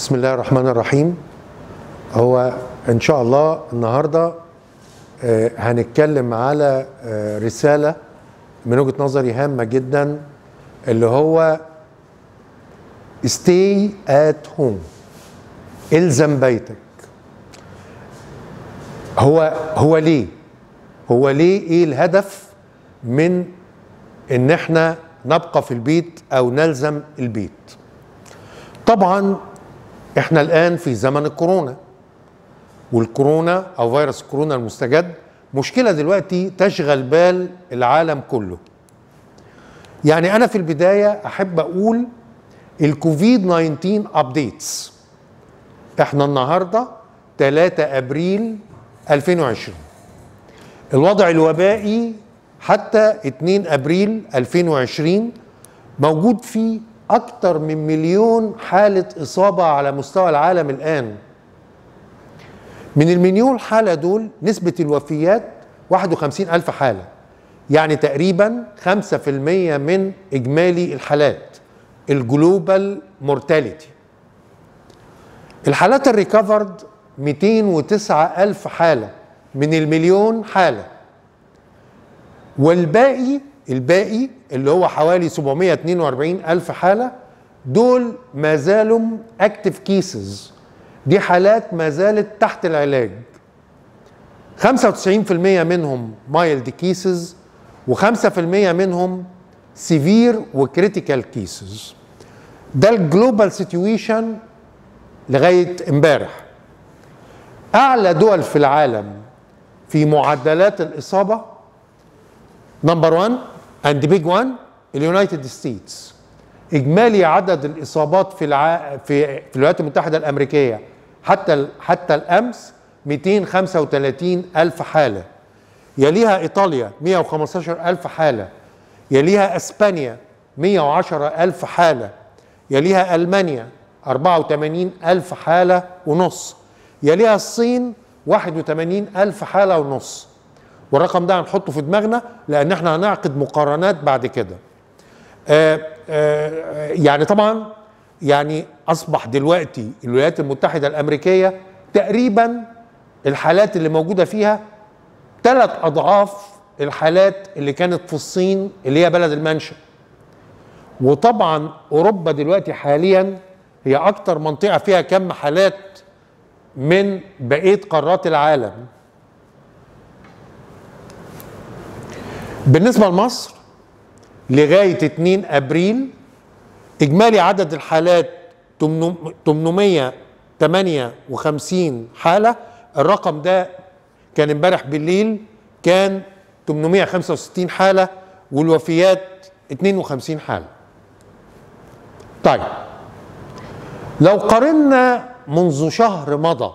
بسم الله الرحمن الرحيم هو ان شاء الله النهارده آه، هنتكلم على آه، رساله من وجهه نظري هامه جدا اللي هو stay at home الزم بيتك هو هو ليه هو ليه ايه الهدف من ان احنا نبقى في البيت او نلزم البيت طبعا احنا الان في زمن الكورونا والكورونا او فيروس كورونا المستجد مشكله دلوقتي تشغل بال العالم كله يعني انا في البدايه احب اقول الكوفيد 19 ابديتس احنا النهارده 3 ابريل 2020 الوضع الوبائي حتى 2 ابريل 2020 موجود فيه اكتر من مليون حاله اصابه على مستوى العالم الان من المليون حاله دول نسبه الوفيات 51 الف حاله يعني تقريبا 5% من اجمالي الحالات الجلوبال مورتاليتي الحالات الريكفرد 209 ألف حالة من المليون حالة والباقي الباقي اللي هو حوالي 742 ألف حالة دول ما زالوا اكتف كيسز دي حالات ما زالت تحت العلاج 95% منهم مايلد كيسز و5% منهم سيفير وكريتيكال كيسز ده الجلوبال سيتويشن لغايه امبارح اعلى دول في العالم في معدلات الاصابه نمبر 1 اند بيج 1 اليونايتد ستيتس اجمالي عدد الاصابات في الع... في في الولايات المتحده الامريكيه حتى ال... حتى الامس 235 الف حاله يليها ايطاليا 115 الف حاله يليها اسبانيا 110 الف حاله يليها المانيا 84 ألف حالة ونص يليها الصين 81 ألف حالة ونص والرقم ده هنحطه في دماغنا لأن احنا هنعقد مقارنات بعد كده آآ آآ يعني طبعا يعني أصبح دلوقتي الولايات المتحدة الأمريكية تقريبا الحالات اللي موجودة فيها ثلاث أضعاف الحالات اللي كانت في الصين اللي هي بلد المنشأ وطبعا أوروبا دلوقتي حاليا هي أكتر منطقة فيها كم حالات من بقية قارات العالم بالنسبة لمصر لغاية 2 أبريل إجمالي عدد الحالات 858 حالة الرقم ده كان امبارح بالليل كان 865 حالة والوفيات 52 حالة طيب لو قارنا منذ شهر مضى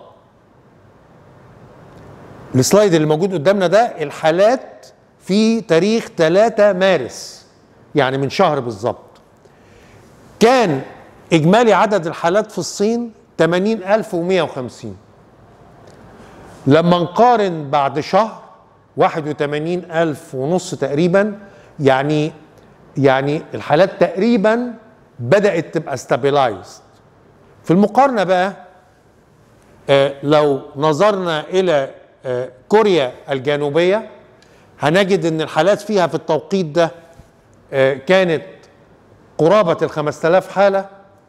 السلايد اللي موجود قدامنا ده الحالات في تاريخ 3 مارس يعني من شهر بالظبط كان إجمالي عدد الحالات في الصين 80150 لما نقارن بعد شهر 81000 ونص تقريبا يعني يعني الحالات تقريبا بدأت تبقى ستابلايزد في المقارنة بقى آه لو نظرنا إلى آه كوريا الجنوبية هنجد أن الحالات فيها في التوقيت ده آه كانت قرابة ال 5000 حالة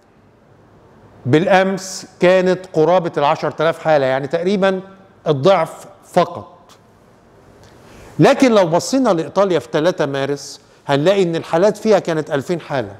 بالأمس كانت قرابة ال 10000 حالة يعني تقريبا الضعف فقط لكن لو بصينا لإيطاليا في 3 مارس هنلاقي أن الحالات فيها كانت 2000 حالة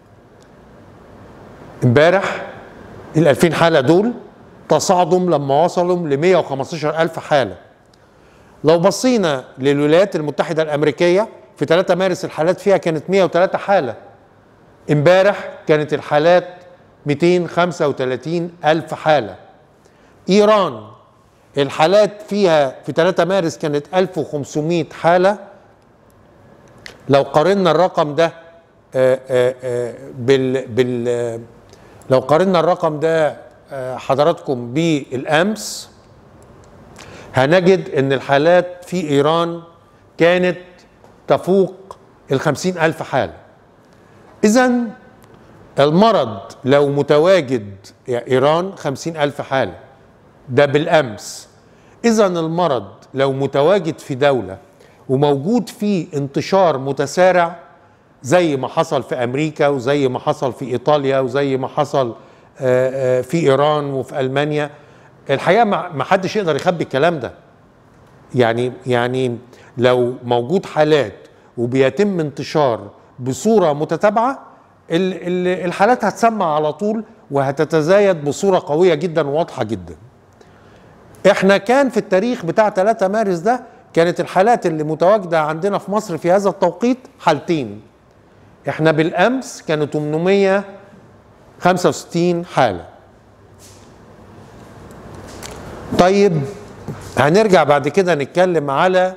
امبارح ال 2000 حاله دول تصاعدهم لما وصلوا ل 115 الف حاله لو بصينا للولايات المتحده الامريكيه في 3 مارس الحالات فيها كانت 103 حاله امبارح كانت الحالات 235 الف حاله ايران الحالات فيها في 3 مارس كانت 1500 حاله لو قارنا الرقم ده آآ آآ بال بال لو قارنا الرقم ده حضراتكم بالامس هنجد ان الحالات في ايران كانت تفوق الخمسين الف حاله اذا المرض لو متواجد يعني ايران خمسين الف حالة ده بالامس اذا المرض لو متواجد في دولة وموجود فيه انتشار متسارع زي ما حصل في امريكا وزي ما حصل في ايطاليا وزي ما حصل آه، آه، في ايران وفي المانيا الحقيقه ما حدش يقدر يخبي الكلام ده يعني يعني لو موجود حالات وبيتم انتشار بصوره متتابعه الحالات هتسمع على طول وهتتزايد بصوره قويه جدا وواضحه جدا احنا كان في التاريخ بتاع 3 مارس ده كانت الحالات اللي متواجده عندنا في مصر في هذا التوقيت حالتين احنا بالامس كانوا 865 حاله طيب هنرجع بعد كده نتكلم على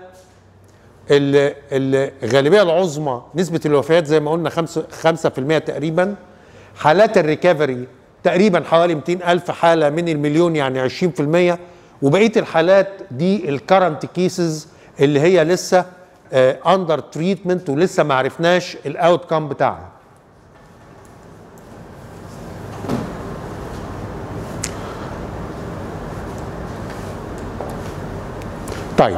الغالبيه العظمى نسبه الوفيات زي ما قلنا 5 5% تقريبا حالات الريكفري تقريبا حوالي 200 الف حاله من المليون يعني 20% وبقيه الحالات دي الكرنت كيسز اللي هي لسه اندر تريتمنت ولسه ما عرفناش الاوت كام بتاعها طيب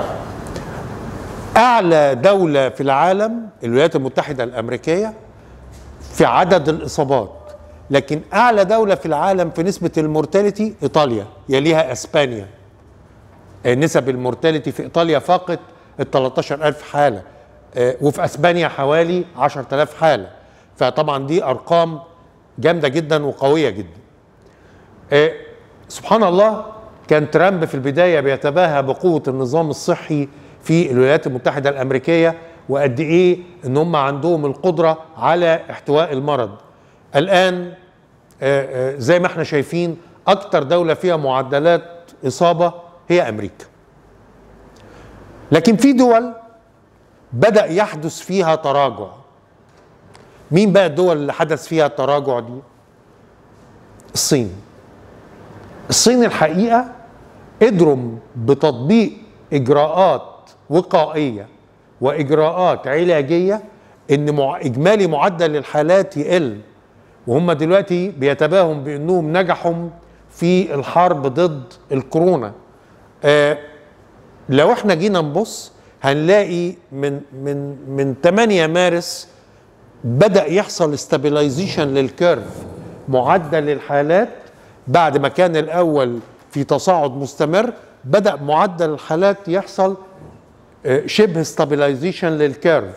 اعلى دوله في العالم الولايات المتحده الامريكيه في عدد الاصابات لكن اعلى دوله في العالم في نسبه المورتاليتي ايطاليا يليها اسبانيا نسب المورتاليتي في ايطاليا فاقت ال 13000 حاله آه، وفي اسبانيا حوالي 10000 حاله فطبعا دي ارقام جامده جدا وقويه جدا آه، سبحان الله كان ترامب في البدايه بيتباهى بقوه النظام الصحي في الولايات المتحده الامريكيه وقد ايه ان هم عندهم القدره على احتواء المرض الان آه، زي ما احنا شايفين اكتر دوله فيها معدلات اصابه هي امريكا لكن في دول بدأ يحدث فيها تراجع مين بقى الدول اللي حدث فيها التراجع دي الصين الصين الحقيقة قدروا بتطبيق إجراءات وقائية وإجراءات علاجية إن مع إجمالي معدل الحالات يقل وهم دلوقتي بيتباهوا بأنهم نجحوا في الحرب ضد الكورونا آه لو احنا جينا نبص هنلاقي من من من 8 مارس بدا يحصل استابيلايزيشن للكيرف معدل الحالات بعد ما كان الاول في تصاعد مستمر بدا معدل الحالات يحصل آه، شبه استابيلايزيشن للكيرف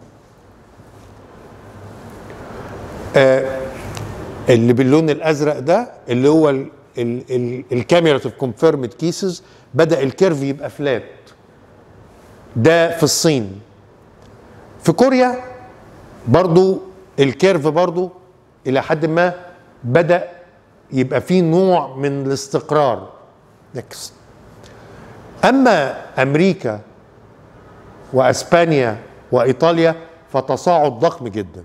آه، اللي باللون الازرق ده اللي هو الكاميراتيف كونفيرمد كيسز بدا الكيرف يبقى فلات ده في الصين في كوريا برضو الكيرف برضو الى حد ما بدا يبقى فيه نوع من الاستقرار نكست اما امريكا واسبانيا وايطاليا فتصاعد ضخم جدا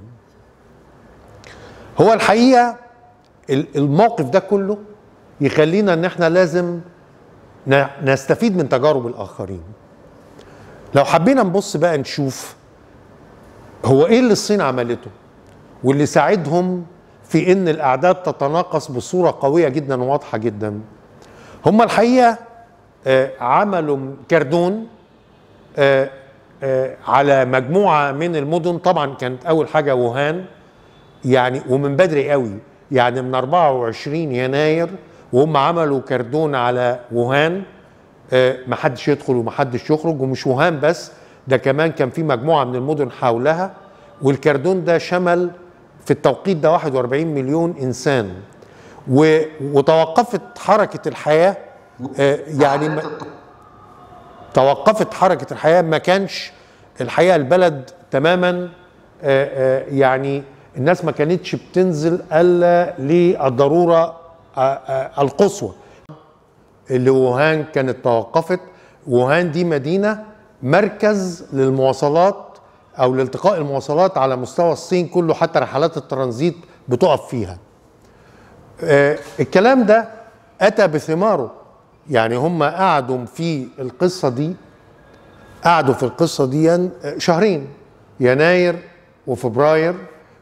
هو الحقيقه الموقف ده كله يخلينا ان احنا لازم نستفيد من تجارب الاخرين لو حبينا نبص بقى نشوف هو ايه اللي الصين عملته واللي ساعدهم في ان الاعداد تتناقص بصوره قويه جدا وواضحه جدا هم الحقيقه آه عملوا كردون آه آه على مجموعه من المدن طبعا كانت اول حاجه ووهان يعني ومن بدري قوي يعني من 24 يناير وهم عملوا كردون على ووهان آه، ما حدش يدخل وما حدش يخرج ومش ووهان بس ده كمان كان في مجموعه من المدن حولها والكردون ده شمل في التوقيت ده 41 مليون انسان وتوقفت حركه الحياه آه، يعني ما توقفت حركه الحياه ما كانش الحقيقه البلد تماما آه، يعني الناس ما كانتش بتنزل الا للضروره القصوى اللي ووهان كانت توقفت ووهان دي مدينة مركز للمواصلات أو لالتقاء المواصلات على مستوى الصين كله حتى رحلات الترانزيت بتقف فيها آه الكلام ده أتى بثماره يعني هم قعدوا في القصة دي قعدوا في القصة دي شهرين يناير وفبراير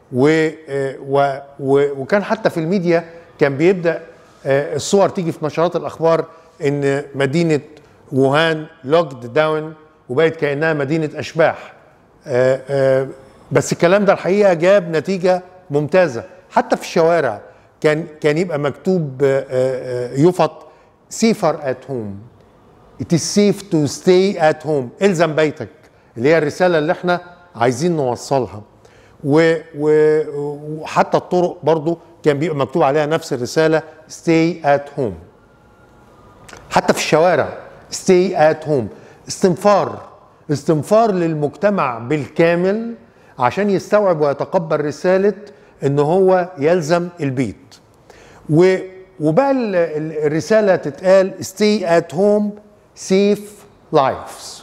و و و وكان حتى في الميديا كان بيبدا آه، الصور تيجي في نشرات الاخبار ان مدينه ووهان لوكد داون وبقت كانها مدينه اشباح آه، آه، بس الكلام ده الحقيقه جاب نتيجه ممتازه حتى في الشوارع كان كان يبقى مكتوب آه، آه، يفط سيفر ات هوم It is safe to stay at home الزم بيتك اللي هي الرساله اللي احنا عايزين نوصلها و و وحتى الطرق برضو كان بيبقى مكتوب عليها نفس الرساله stay at home حتى في الشوارع stay at home استنفار استنفار للمجتمع بالكامل عشان يستوعب ويتقبل رسالة ان هو يلزم البيت و وبقى ال- ال- الرسالة تتقال stay at home save lives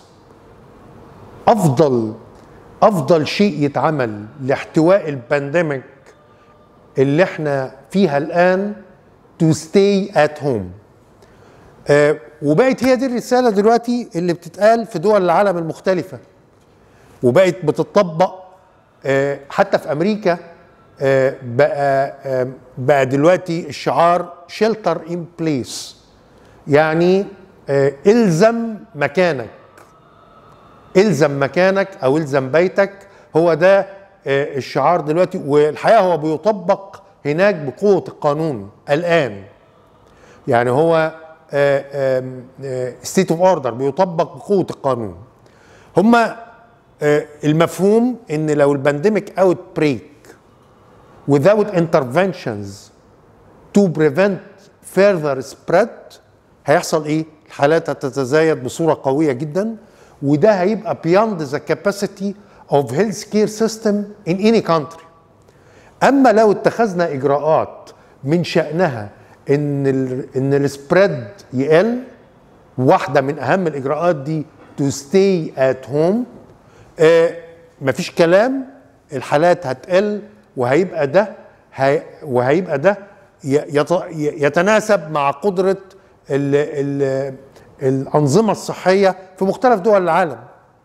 افضل افضل شيء يتعمل لاحتواء البانديميك اللي احنا فيها الان to stay at home آه، وبقت هي دي الرساله دلوقتي اللي بتتقال في دول العالم المختلفه وبقت بتطبق آه، حتى في امريكا آه، بقى آه، بقى دلوقتي الشعار شيلتر ان بليس يعني آه، الزم مكانك الزم مكانك او الزم بيتك هو ده آه، الشعار دلوقتي والحقيقه هو بيطبق هناك بقوه القانون الان يعني هو ستيت اوف اوردر بيطبق بقوه القانون هما آه، المفهوم ان لو البانديميك اوت بريك without interventions to prevent further spread هيحصل ايه؟ الحالات هتتزايد بصوره قويه جدا وده هيبقى beyond the capacity of healthcare system in any country. اما لو اتخذنا اجراءات من شانها ان ال ان السبريد يقل واحده من اهم الاجراءات دي to stay at home آه مفيش كلام الحالات هتقل وهيبقى ده هي وهيبقى ده ي- يت- يتناسب مع قدره ال ال الانظمه الصحيه في مختلف دول العالم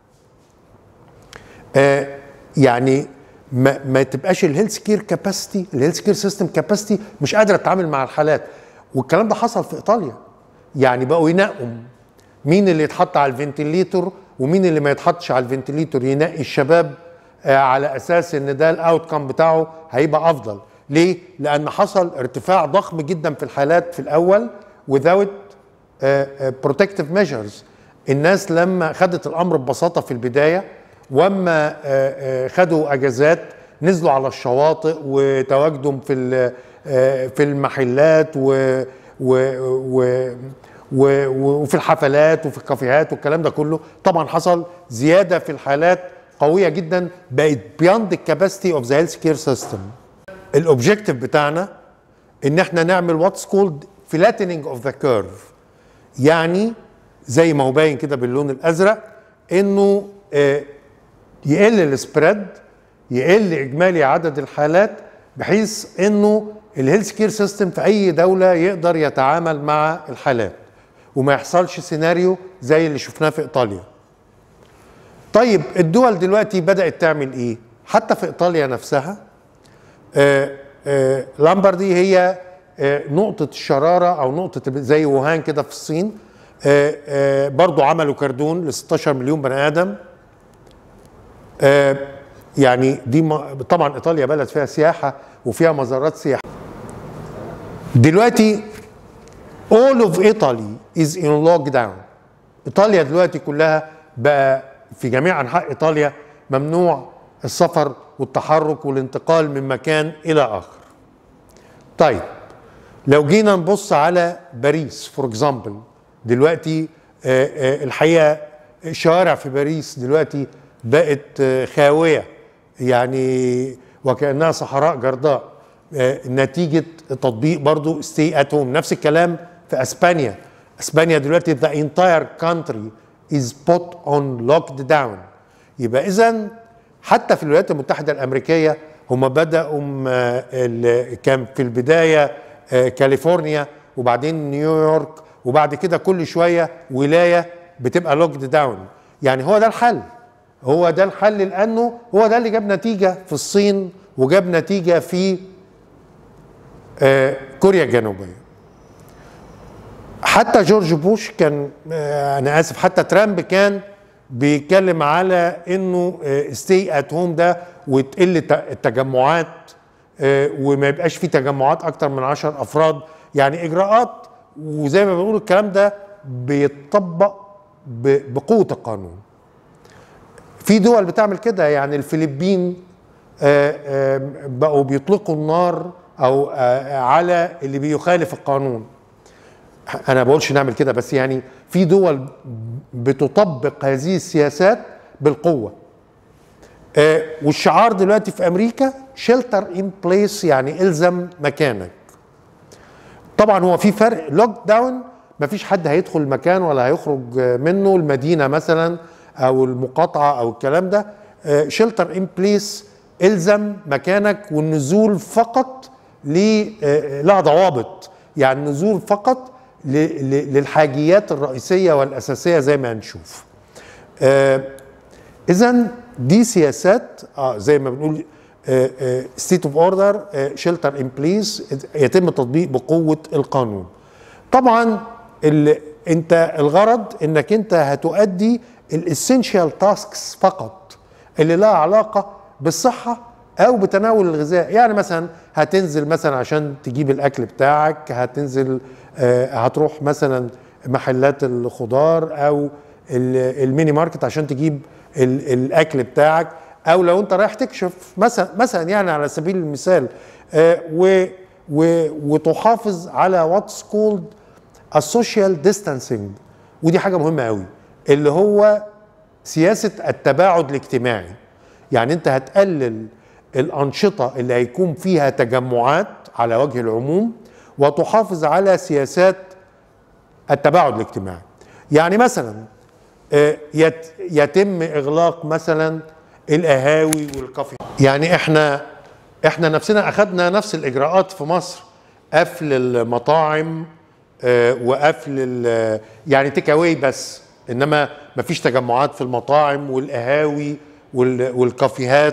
آه، يعني ما, ما تبقاش الهيلث كير كاباسيتي الهيلث كير سيستم كاباسيتي مش قادره تتعامل مع الحالات والكلام ده حصل في ايطاليا يعني بقوا ينقوا مين اللي يتحط على الفنتليتور ومين اللي ما يتحطش على الفنتليتور ينقي الشباب آه، على اساس ان ده الاوت كام بتاعه هيبقى افضل ليه لان حصل ارتفاع ضخم جدا في الحالات في الاول without بروتكتيف ميجرز الناس لما خدت الامر ببساطه في البدايه واما آه، آه، خدوا اجازات نزلوا على الشواطئ وتواجدهم في ال- آه، في المحلات و و و و وفي الحفلات وفي الكافيهات والكلام ده كله طبعا حصل زياده في الحالات قويه جدا بقت بياند الكاباسيتي اوف ذا هيلث كير سيستم الاوبجيكتيف بتاعنا ان احنا نعمل واتس كولد فلاتنينج اوف ذا كيرف يعني زي ما هو باين كده باللون الازرق انه آه، يقل السبريد يقل اجمالي عدد الحالات بحيث انه الهيلث كير سيستم في اي دوله يقدر يتعامل مع الحالات وما يحصلش سيناريو زي اللي شفناه في ايطاليا طيب الدول دلوقتي بدات تعمل ايه حتى في ايطاليا نفسها آه، آه، لامبردي هي آه، نقطة الشرارة أو نقطة زي ووهان كده في الصين آه، آه، برضو عملوا كردون ل 16 مليون بني آدم آه، يعني دي م- طبعا إيطاليا بلد فيها سياحة وفيها مزارات سياحة دلوقتي all of Italy is in lockdown ايطاليا دلوقتي كلها بقى في جميع انحاء ايطاليا ممنوع السفر والتحرك والانتقال من مكان الى اخر طيب لو جينا نبص على باريس فور اكزامبل دلوقتي آه، آه، الحقيقه الشوارع في باريس دلوقتي بقت آه، خاويه يعني وكانها صحراء جرداء آه، نتيجه تطبيق برضو ستي ات هوم نفس الكلام في اسبانيا اسبانيا دلوقتي the entire country is put on locked down يبقى اذا حتى في الولايات المتحده الامريكيه هم بداوا م- ال- كان في البدايه آه، كاليفورنيا وبعدين نيويورك وبعد كده كل شويه ولايه بتبقى لوكد داون يعني هو ده الحل هو ده الحل لانه هو ده اللي جاب نتيجه في الصين وجاب نتيجه في آه، كوريا الجنوبيه حتى جورج بوش كان آه، انا اسف حتى ترامب كان بيتكلم على انه ستي ات هوم ده وتقل التجمعات آه، وما يبقاش في تجمعات اكتر من 10 افراد يعني اجراءات وزي ما بنقول الكلام ده بيتطبق بقوه القانون في دول بتعمل كده يعني الفلبين بقوا بيطلقوا النار او على اللي بيخالف القانون انا بقولش نعمل كده بس يعني في دول بتطبق هذه السياسات بالقوه آه والشعار دلوقتي في امريكا شيلتر ان بليس يعني الزم مكانك طبعا هو في فرق لوك داون مفيش حد هيدخل المكان ولا هيخرج منه المدينه مثلا او المقاطعه او الكلام ده شيلتر ان بليس الزم مكانك والنزول فقط لها ضوابط يعني النزول فقط للحاجيات الرئيسيه والاساسيه زي ما هنشوف. آه اذا دي سياسات اه زي ما بنقول ستيت اوف اوردر شيلتر ان بليس يتم تطبيق بقوه القانون. طبعا اللي انت الغرض انك انت هتؤدي الاسينشال تاسكس فقط اللي لها علاقه بالصحه او بتناول الغذاء يعني مثلا هتنزل مثلا عشان تجيب الاكل بتاعك هتنزل هتروح مثلا محلات الخضار او الميني ماركت عشان تجيب الاكل بتاعك او لو انت رايح تكشف مثلا مثلا يعني على سبيل المثال و وتحافظ على واتس كولد السوشيال ديستانسينج ودي حاجه مهمه قوي اللي هو سياسه التباعد الاجتماعي يعني انت هتقلل الانشطه اللي هيكون فيها تجمعات على وجه العموم وتحافظ على سياسات التباعد الاجتماعي يعني مثلا يتم اغلاق مثلا القهاوي والكافي يعني احنا احنا نفسنا اخذنا نفس الاجراءات في مصر قفل المطاعم وقفل يعني تيك اواي بس انما مفيش تجمعات في المطاعم والقهاوي والكافيهات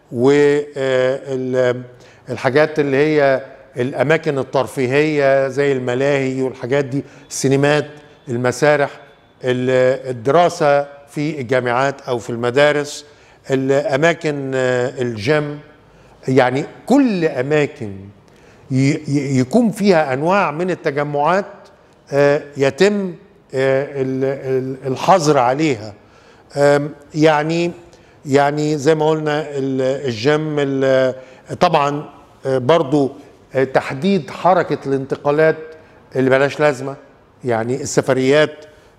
والحاجات اللي هي الاماكن الترفيهيه زي الملاهي والحاجات دي السينمات المسارح الدراسه في الجامعات او في المدارس الاماكن الجيم يعني كل اماكن يكون فيها انواع من التجمعات يتم الحظر عليها يعني يعني زي ما قلنا الجيم طبعا برضو تحديد حركة الانتقالات اللي بلاش لازمة يعني السفريات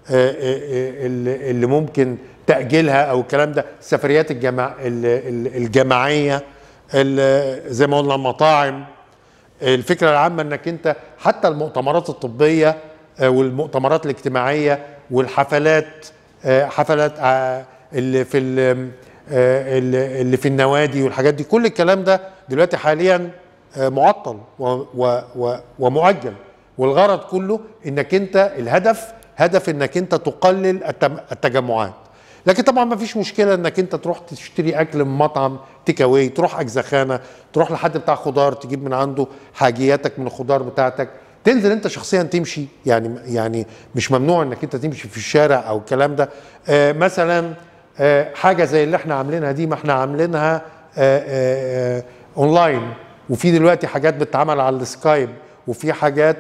اللي ممكن تأجيلها أو الكلام ده السفريات الجماع الجماعية زي ما قلنا المطاعم الفكرة العامة انك انت حتى المؤتمرات الطبية والمؤتمرات الاجتماعية والحفلات حفلات اللي في اللي في النوادي والحاجات دي كل الكلام ده دلوقتي حاليا معطل ومؤجل والغرض كله انك انت الهدف هدف انك انت تقلل التجمعات لكن طبعا ما فيش مشكله انك انت تروح تشتري اكل من مطعم تيك اواي تروح اجزخانه تروح لحد بتاع خضار تجيب من عنده حاجياتك من الخضار بتاعتك تنزل انت شخصيا تمشي يعني يعني مش ممنوع انك انت تمشي في الشارع او الكلام ده آه مثلا آه حاجه زي اللي احنا عاملينها دي ما احنا عاملينها آه اونلاين وفي دلوقتي حاجات بتتعمل على السكايب وفي حاجات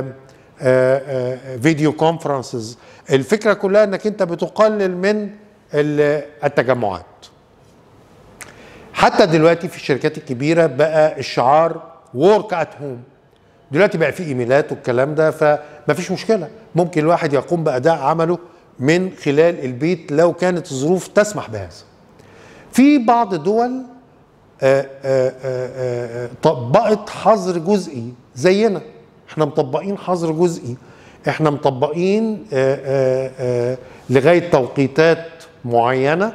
فيديو كونفرنسز الفكره كلها انك انت بتقلل من التجمعات حتى دلوقتي في الشركات الكبيره بقى الشعار ورك ات هوم دلوقتي بقى في ايميلات والكلام ده فما فيش مشكله ممكن الواحد يقوم باداء عمله من خلال البيت لو كانت الظروف تسمح بهذا في بعض الدول آآ آآ طبقت حظر جزئي زينا احنا مطبقين حظر جزئي احنا مطبقين آآ لغايه توقيتات معينه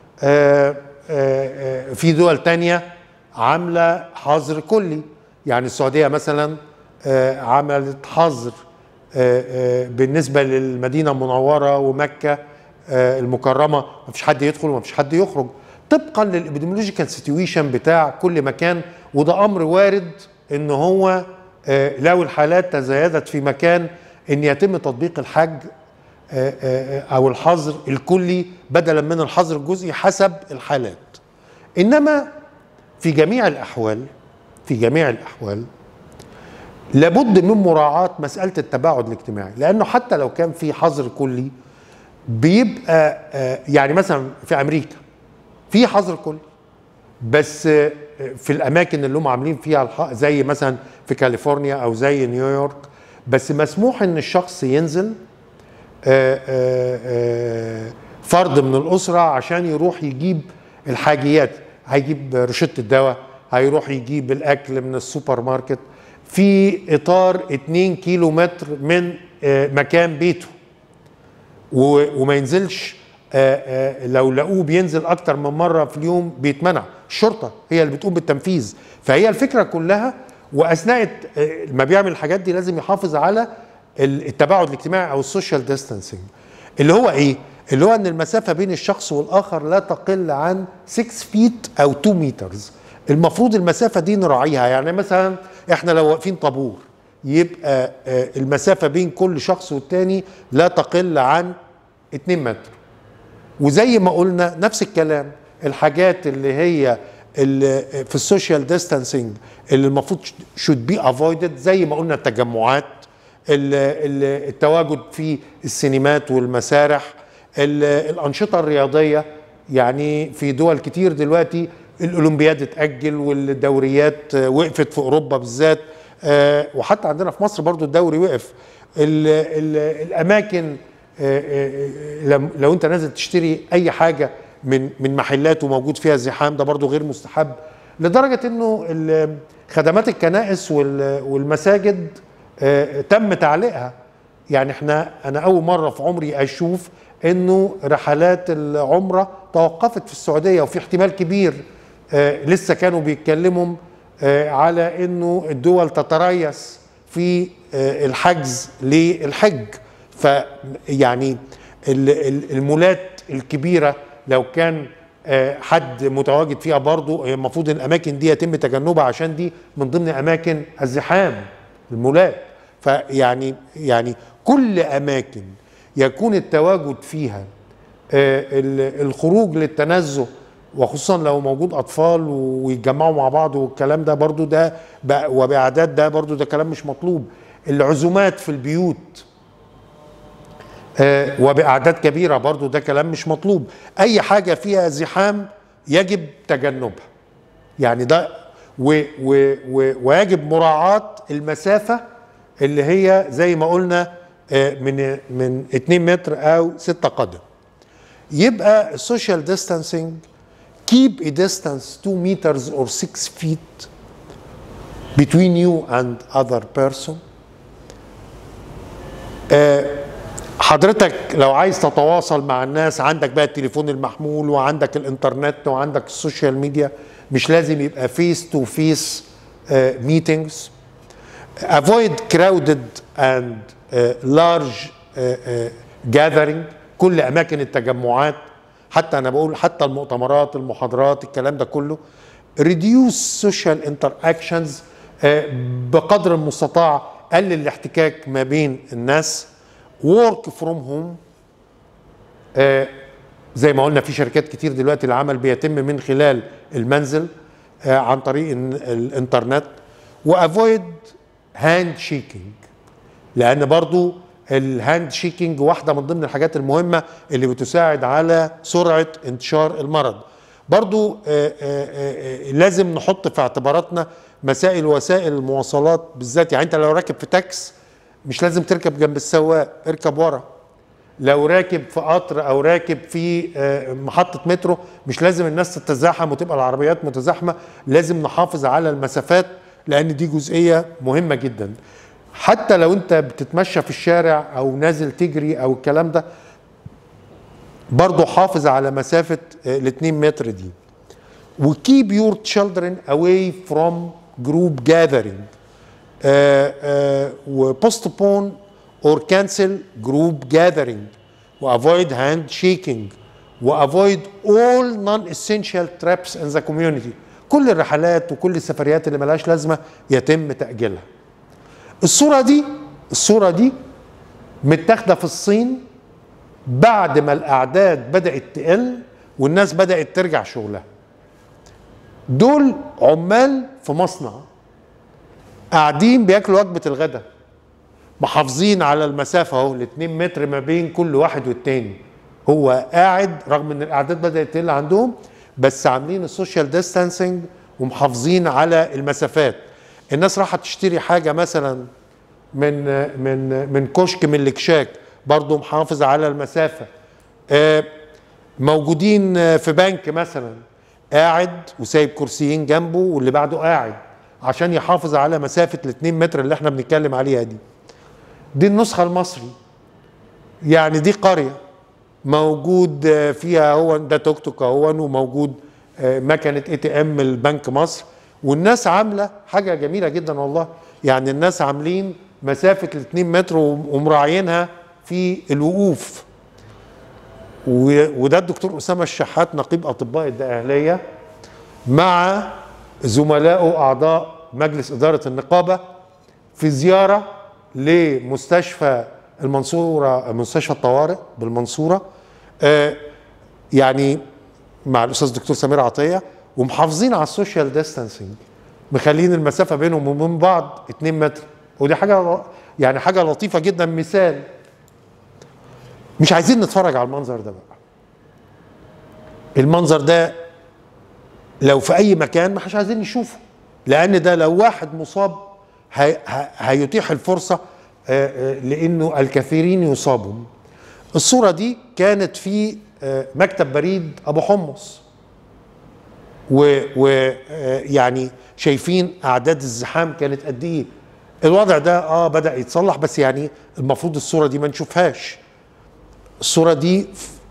في دول تانية عامله حظر كلي يعني السعوديه مثلا عملت حظر بالنسبه للمدينه المنوره ومكه المكرمه ما فيش حد يدخل وما فيش حد يخرج طبقا للابيديمولوجيكال سيتويشن بتاع كل مكان وده امر وارد ان هو آه، لو الحالات تزايدت في مكان ان يتم تطبيق الحج آه، آه، او الحظر الكلي بدلا من الحظر الجزئي حسب الحالات انما في جميع الاحوال في جميع الاحوال لابد من مراعاه مساله التباعد الاجتماعي لانه حتى لو كان في حظر كلي بيبقى آه، يعني مثلا في امريكا في حظر كلي بس آه، في الاماكن اللي هم عاملين فيها الح- زي مثلا في كاليفورنيا او زي نيويورك بس مسموح ان الشخص ينزل آه، آه، آه، فرد من الاسره عشان يروح يجيب الحاجيات هيجيب رشدة الدواء هيروح يجيب الاكل من السوبر ماركت في اطار 2 كيلو متر من آه، مكان بيته و- وما ينزلش آه، آه، لو لقوه بينزل اكتر من مره في اليوم بيتمنع الشرطه هي اللي بتقوم بالتنفيذ فهي الفكره كلها واثناء الت- آه، ما بيعمل الحاجات دي لازم يحافظ على ال- التباعد الاجتماعي او السوشيال ديستانسينج اللي هو ايه اللي هو ان المسافه بين الشخص والاخر لا تقل عن 6 فيت او 2 مترز المفروض المسافه دي نراعيها يعني مثلا احنا لو واقفين طابور يبقى آه، المسافه بين كل شخص والتاني لا تقل عن 2 متر وزي ما قلنا نفس الكلام الحاجات اللي هي اللي في السوشيال ديستانسينج اللي المفروض شود بي افويدد زي ما قلنا التجمعات ال- ال- التواجد في السينمات والمسارح ال- الانشطه الرياضيه يعني في دول كتير دلوقتي الاولمبياد اتاجل والدوريات آه، وقفت في اوروبا بالذات آه، وحتى عندنا في مصر برضو الدوري وقف ال ال الاماكن آه، آه، آه، لم- لو انت نازل تشتري اي حاجه من من محلات وموجود فيها زحام ده برضو غير مستحب لدرجه انه ال- خدمات الكنائس وال- والمساجد آه، تم تعليقها يعني احنا انا اول مره في عمري اشوف انه رحلات العمره توقفت في السعوديه وفي احتمال كبير آه، لسه كانوا بيتكلموا آه، على انه الدول تتريث في آه، الحجز للحج فيعني ال- ال- المولات الكبيره لو كان آه، حد متواجد فيها برضه هي المفروض ان الاماكن دي يتم تجنبها عشان دي من ضمن اماكن الزحام المولات فيعني يعني كل اماكن يكون التواجد فيها آه، ال- الخروج للتنزه وخصوصا لو موجود اطفال ويتجمعوا مع بعض والكلام ده برضو ده بقى- وباعداد ده برضو ده كلام مش مطلوب العزومات في البيوت آه، وباعداد كبيره برضو ده كلام مش مطلوب اي حاجه فيها زحام يجب تجنبها يعني ده و و و ويجب مراعاه المسافه اللي هي زي ما قلنا آه، من من 2 متر او 6 قدم يبقى السوشيال ديستانسينج keep a distance 2 meters or 6 feet between you and other person آه، حضرتك لو عايز تتواصل مع الناس عندك بقى التليفون المحمول وعندك الانترنت وعندك السوشيال ميديا مش لازم يبقى فيس تو فيس meetings avoid crowded and uh, large uh, uh, gathering كل اماكن التجمعات حتى انا بقول حتى المؤتمرات المحاضرات الكلام ده كله reduce social interactions uh, بقدر المستطاع قلل الاحتكاك ما بين الناس work from home آه، زي ما قلنا في شركات كتير دلوقتي العمل بيتم من خلال المنزل آه، عن طريق ال- الانترنت وافويد هاند شيكينج لان برضو الهاند شيكينج واحده من ضمن الحاجات المهمه اللي بتساعد على سرعه انتشار المرض برضو آه، آه، آه، آه، لازم نحط في اعتباراتنا مسائل وسائل المواصلات بالذات يعني انت لو راكب في تاكس مش لازم تركب جنب السواق اركب ورا لو راكب في قطر او راكب في آه، محطه مترو مش لازم الناس تتزاحم وتبقى العربيات متزاحمه لازم نحافظ على المسافات لان دي جزئيه مهمه جدا حتى لو انت بتتمشى في الشارع او نازل تجري او الكلام ده برضه حافظ على مسافه ال 2 متر دي وكيب يور children away from group gathering وبوستبون اور كانسل جروب جاذرينج وافويد هاند شيكينج وافويد اول نون اسينشال ترابس ان ذا كوميونتي كل الرحلات وكل السفريات اللي ملهاش لازمه يتم تاجيلها الصوره دي الصوره دي متاخده في الصين بعد ما الاعداد بدات تقل والناس بدات ترجع شغلها دول عمال في مصنع قاعدين بياكلوا وجبه الغداء محافظين على المسافه اهو ال 2 متر ما بين كل واحد والتاني هو قاعد رغم ان الاعداد بدات تقل عندهم بس عاملين السوشيال ديستانسنج ومحافظين على المسافات الناس راحت تشتري حاجه مثلا من من من كشك من الكشاك برضه محافظ على المسافه آه، موجودين في بنك مثلا قاعد وسايب كرسيين جنبه واللي بعده قاعد عشان يحافظ على مسافه ال 2 متر اللي احنا بنتكلم عليها دي دي النسخه المصري يعني دي قريه موجود فيها هو ده توك توك اهو وموجود مكنه اي تي ام البنك مصر والناس عامله حاجه جميله جدا والله يعني الناس عاملين مسافه ال 2 متر ومراعينها في الوقوف وده الدكتور اسامه الشحات نقيب اطباء الدقهليه مع زملائه اعضاء مجلس اداره النقابه في زياره لمستشفى المنصوره مستشفى الطوارئ بالمنصوره آه يعني مع الاستاذ الدكتور سمير عطيه ومحافظين على السوشيال ديستانسنج مخلين المسافه بينهم وبين بعض 2 متر ودي حاجه يعني حاجه لطيفه جدا مثال مش عايزين نتفرج على المنظر ده بقى المنظر ده لو في اي مكان ما عايزين نشوفه لان ده لو واحد مصاب هي هيتيح الفرصه لانه الكثيرين يصابوا الصوره دي كانت في مكتب بريد ابو حمص ويعني شايفين اعداد الزحام كانت قد ايه الوضع ده اه بدا يتصلح بس يعني المفروض الصوره دي ما نشوفهاش الصوره دي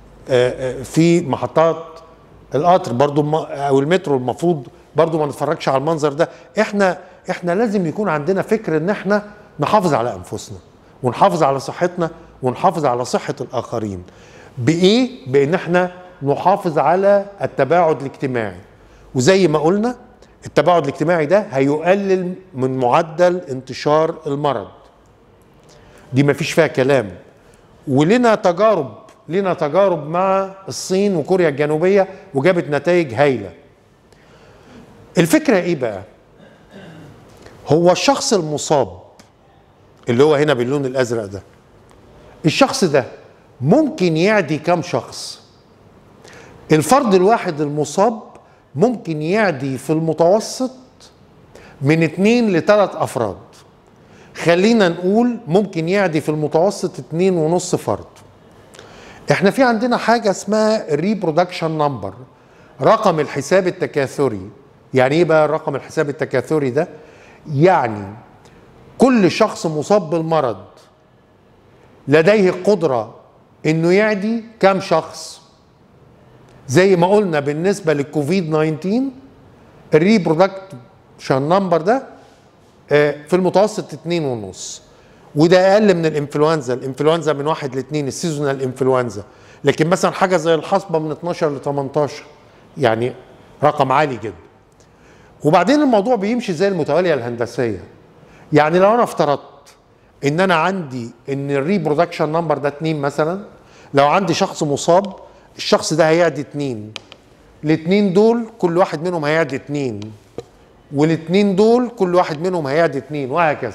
في محطات القطر برضو او المترو المفروض برضو ما نتفرجش على المنظر ده احنا احنا لازم يكون عندنا فكر ان احنا نحافظ على انفسنا ونحافظ على صحتنا ونحافظ على صحه الاخرين بايه بان احنا نحافظ على التباعد الاجتماعي وزي ما قلنا التباعد الاجتماعي ده هيقلل من معدل انتشار المرض دي ما فيش فيها كلام ولنا تجارب لنا تجارب مع الصين وكوريا الجنوبية وجابت نتائج هايلة الفكرة ايه بقى هو الشخص المصاب اللي هو هنا باللون الازرق ده الشخص ده ممكن يعدي كم شخص الفرد الواحد المصاب ممكن يعدي في المتوسط من اتنين لتلات افراد خلينا نقول ممكن يعدي في المتوسط اتنين ونص فرد احنا في عندنا حاجة اسمها ريبرودكشن نمبر رقم الحساب التكاثري يعني ايه بقى رقم الحساب التكاثري ده يعني كل شخص مصاب بالمرض لديه قدرة انه يعدي كم شخص زي ما قلنا بالنسبة للكوفيد 19 الريبرودكشن نمبر ده في المتوسط اتنين ونص وده اقل من الانفلونزا الانفلونزا من واحد لاثنين السيزونال انفلونزا لكن مثلا حاجه زي الحصبه من 12 ل 18 يعني رقم عالي جدا وبعدين الموضوع بيمشي زي المتواليه الهندسيه يعني لو انا افترضت ان انا عندي ان الريبرودكشن نمبر ده اتنين مثلا لو عندي شخص مصاب الشخص ده هيعدي اتنين الاتنين دول كل واحد منهم هيعدي اتنين والاتنين دول كل واحد منهم هيعدي اتنين وهكذا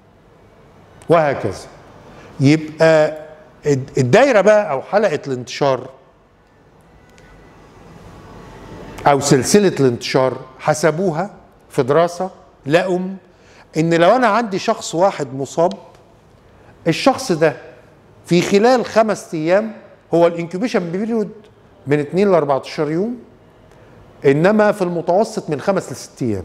وهكذا يبقى الدايرة بقى أو حلقة الانتشار أو سلسلة الانتشار حسبوها في دراسة لقوا إن لو أنا عندي شخص واحد مصاب الشخص ده في خلال خمس أيام هو الانكوبيشن بيريود من 2 ل 14 يوم انما في المتوسط من خمس لست ايام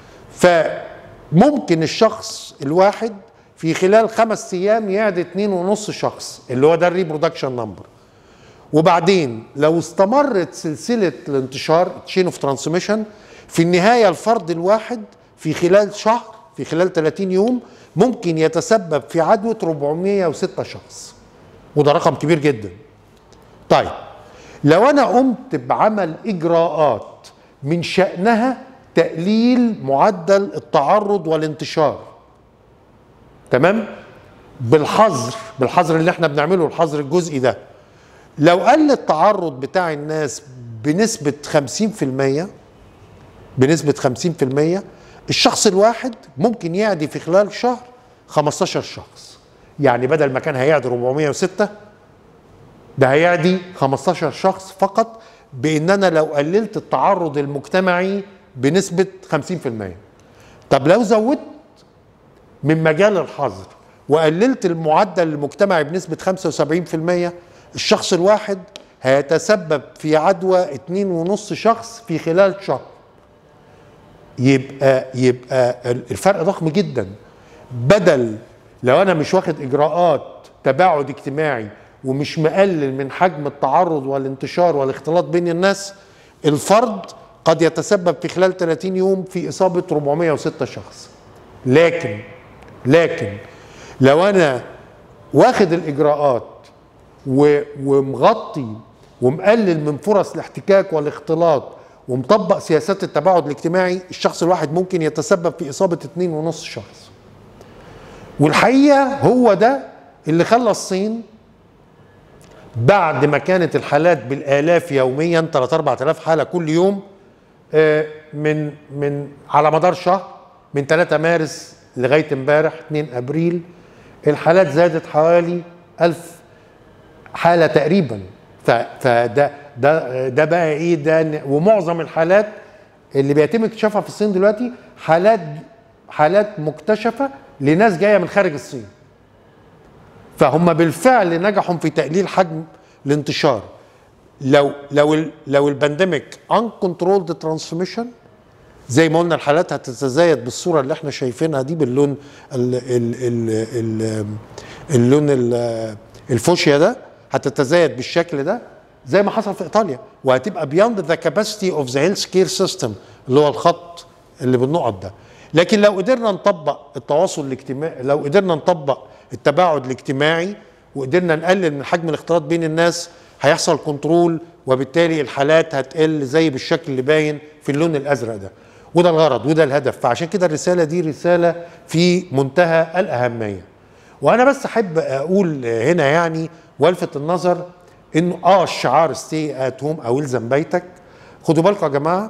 فممكن الشخص الواحد في خلال خمس ايام يعدي اتنين ونص شخص اللي هو ده الريبرودكشن نمبر وبعدين لو استمرت سلسله الانتشار تشين اوف ترانسميشن في النهايه الفرد الواحد في خلال شهر في خلال 30 يوم ممكن يتسبب في عدوى 406 شخص وده رقم كبير جدا طيب لو انا قمت بعمل اجراءات من شانها تقليل معدل التعرض والانتشار تمام بالحظر بالحظر اللي احنا بنعمله الحظر الجزئي ده لو قل التعرض بتاع الناس بنسبة 50% بنسبة 50% الشخص الواحد ممكن يعدي في خلال شهر 15 شخص يعني بدل ما كان هيعدي 406 ده هيعدي 15 شخص فقط بان انا لو قللت التعرض المجتمعي بنسبة 50% طب لو زودت من مجال الحظر وقللت المعدل المجتمعي بنسبة 75% الشخص الواحد هيتسبب في عدوى اتنين ونص شخص في خلال شهر يبقى يبقى الفرق ضخم جدا بدل لو انا مش واخد اجراءات تباعد اجتماعي ومش مقلل من حجم التعرض والانتشار والاختلاط بين الناس الفرد قد يتسبب في خلال 30 يوم في اصابه 406 شخص لكن لكن لو انا واخد الاجراءات ومغطي ومقلل من فرص الاحتكاك والاختلاط ومطبق سياسات التباعد الاجتماعي الشخص الواحد ممكن يتسبب في اصابه اتنين ونص شخص والحقيقه هو ده اللي خلى الصين بعد ما كانت الحالات بالالاف يوميا 3 4000 حاله كل يوم من من على مدار شهر من 3 مارس لغايه امبارح 2 ابريل الحالات زادت حوالي 1000 حاله تقريبا فده ده ده بقى ايه ده ومعظم الحالات اللي بيتم اكتشافها في الصين دلوقتي حالات حالات مكتشفه لناس جايه من خارج الصين فهم بالفعل نجحوا في تقليل حجم الانتشار لو لو لو البانديميك ان كنترولد ترانسميشن زي ما قلنا الحالات هتتزايد بالصوره اللي احنا شايفينها دي باللون ال ال ال ال اللون الفوشيا ده هتتزايد بالشكل ده زي ما حصل في ايطاليا وهتبقى بياند ذا كاباسيتي اوف ذا هيلث كير سيستم اللي هو الخط اللي بالنقط ده لكن لو قدرنا نطبق التواصل الاجتماعي لو قدرنا نطبق التباعد الاجتماعي وقدرنا نقلل من حجم الاختلاط بين الناس هيحصل كنترول وبالتالي الحالات هتقل زي بالشكل اللي باين في اللون الازرق ده وده الغرض وده الهدف فعشان كده الرساله دي رساله في منتهى الاهميه وانا بس احب اقول هنا يعني والفت النظر انه اه الشعار ستي ات هوم او الزم بيتك خدوا بالكم يا جماعه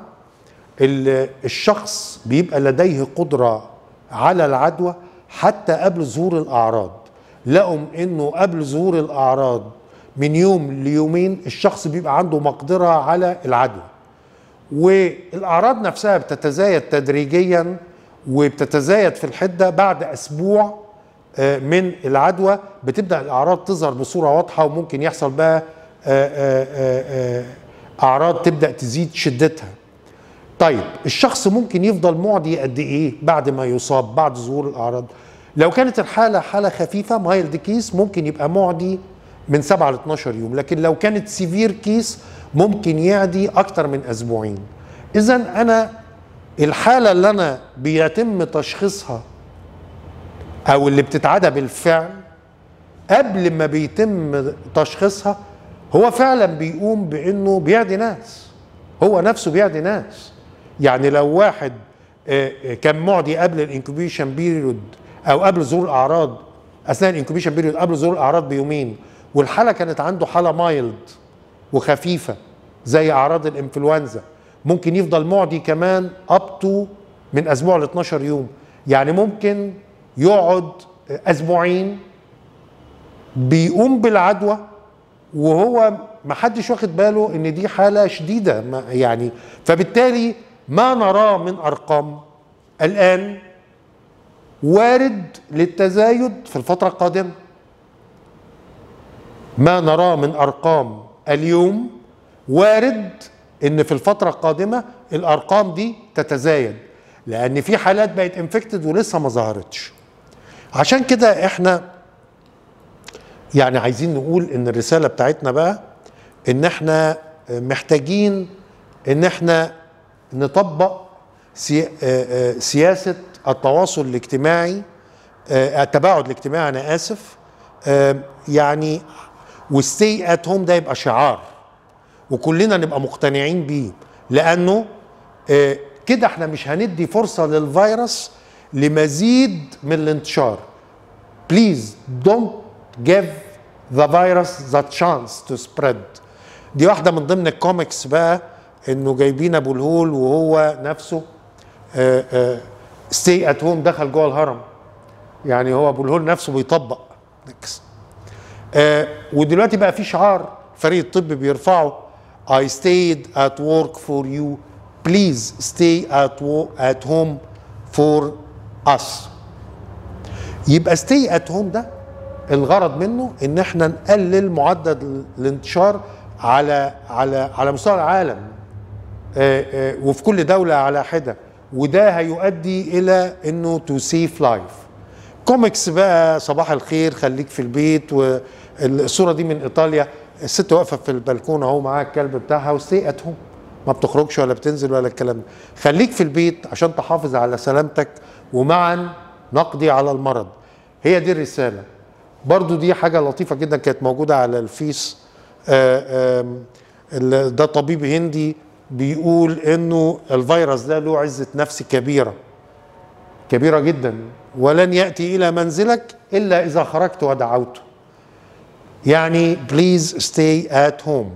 الشخص بيبقى لديه قدره على العدوى حتى قبل ظهور الاعراض لقوا انه قبل ظهور الاعراض من يوم ليومين الشخص بيبقى عنده مقدره على العدوى والاعراض نفسها بتتزايد تدريجيا وبتتزايد في الحده بعد اسبوع من العدوى بتبدا الاعراض تظهر بصوره واضحه وممكن يحصل بقى اعراض تبدا تزيد شدتها طيب الشخص ممكن يفضل معدي قد ايه بعد ما يصاب بعد ظهور الاعراض لو كانت الحاله حاله خفيفه مايلد كيس ممكن يبقى معدي من 7 ل 12 يوم لكن لو كانت سيفير كيس ممكن يعدي اكتر من اسبوعين اذا انا الحاله اللي انا بيتم تشخيصها او اللي بتتعدى بالفعل قبل ما بيتم تشخيصها هو فعلا بيقوم بانه بيعدي ناس هو نفسه بيعدي ناس يعني لو واحد كان معدي قبل الانكوبيشن بيريود او قبل ظهور الاعراض اثناء الانكوبيشن بيريود قبل ظهور الاعراض بيومين والحاله كانت عنده حاله مايلد وخفيفه زي اعراض الانفلونزا ممكن يفضل معدي كمان اب تو من اسبوع ل 12 يوم يعني ممكن يقعد اسبوعين بيقوم بالعدوى وهو ما حدش واخد باله ان دي حاله شديده يعني فبالتالي ما نراه من ارقام الان وارد للتزايد في الفتره القادمه ما نراه من ارقام اليوم وارد ان في الفتره القادمه الارقام دي تتزايد لان في حالات بقت انفكتد ولسه ما ظهرتش عشان كده احنا يعني عايزين نقول ان الرساله بتاعتنا بقى ان احنا محتاجين ان احنا نطبق سي سياسه التواصل الاجتماعي التباعد الاجتماعي انا اسف يعني وستي ات هوم ده يبقى شعار وكلنا نبقى مقتنعين بيه لانه آه، كده احنا مش هندي فرصه للفيروس لمزيد من الانتشار بليز دونت جيف ذا فيروس ذا تشانس تو سبريد دي واحده من ضمن الكوميكس بقى انه جايبين ابو الهول وهو نفسه ستي ات هوم دخل جوه الهرم يعني هو ابو الهول نفسه بيطبق نكس آه ودلوقتي بقى في شعار فريق الطب بيرفعه I stayed at work for you please stay at, wo- at home for us يبقى stay at home ده الغرض منه ان احنا نقلل معدل الانتشار على على على مستوى العالم آه، آه، وفي كل دولة على حدة وده هيؤدي إلى إنه تو سيف لايف كوميكس بقى صباح الخير خليك في البيت والصورة دي من إيطاليا الست واقفة في البلكونة أهو معاها الكلب بتاعها وستي أت هوم ما بتخرجش ولا بتنزل ولا الكلام ده خليك في البيت عشان تحافظ على سلامتك ومعا نقضي على المرض هي دي الرسالة برضو دي حاجة لطيفة جدا كانت موجودة على الفيس آه، آم، ال- ده طبيب هندي بيقول انه الفيروس ده له عزة نفس كبيرة كبيرة جدا ولن يأتي إلى منزلك إلا إذا خرجت ودعوته يعني please stay at home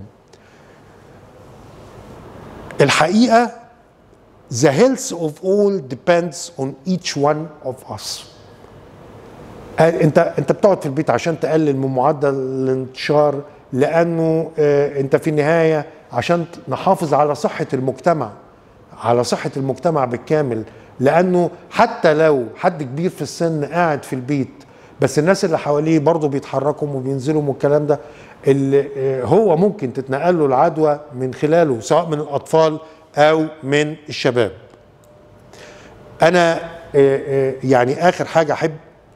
الحقيقة the health of all depends on each one of us آه، انت انت بتقعد في البيت عشان تقلل من معدل الانتشار لانه آه، انت في النهايه عشان ت- نحافظ على صحه المجتمع على صحه المجتمع بالكامل لانه حتى لو حد كبير في السن قاعد في البيت بس الناس اللي حواليه برضه بيتحركوا وبينزلوا والكلام ده اللي آه، هو ممكن تتنقل له العدوى من خلاله سواء من الاطفال او من الشباب انا آه، آه، يعني اخر حاجه احب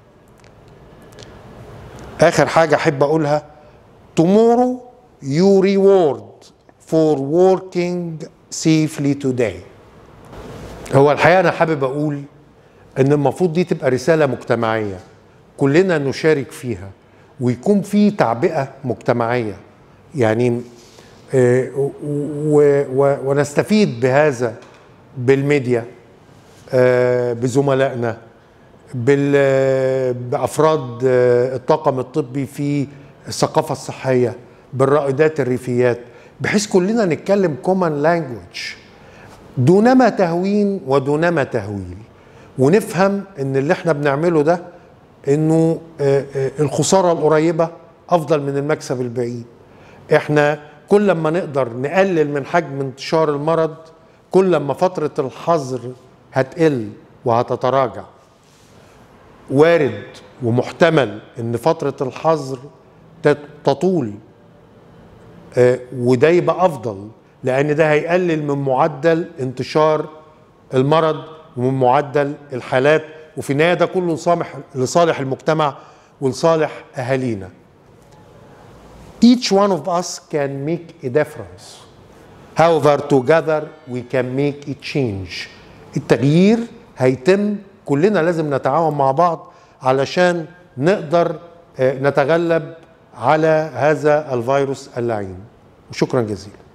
اخر حاجه احب اقولها tomorrow you reward for working safely today هو الحقيقه انا حابب اقول ان المفروض دي تبقى رساله مجتمعيه كلنا نشارك فيها ويكون في تعبئه مجتمعيه يعني آه، و- و- ونستفيد بهذا بالميديا آه، بزملائنا بال- بافراد آه، الطاقم الطبي في الثقافه الصحيه بالرائدات الريفيات بحيث كلنا نتكلم كومن لانجوج دونما تهوين ودونما تهويل ونفهم ان اللي احنا بنعمله ده انه آه، آه، الخساره القريبه افضل من المكسب البعيد احنا كل ما نقدر نقلل من حجم انتشار المرض كل ما فتره الحظر هتقل وهتتراجع وارد ومحتمل ان فتره الحظر تت- تطول آه، وده يبقى افضل لان ده هيقلل من معدل انتشار المرض ومن معدل الحالات وفي النهايه ده كله لصالح لصالح المجتمع ولصالح اهالينا. Each one of us can make a difference. However, together we can make a change. التغيير هيتم كلنا لازم نتعاون مع بعض علشان نقدر آه، نتغلب على هذا الفيروس اللعين. وشكرا جزيلا.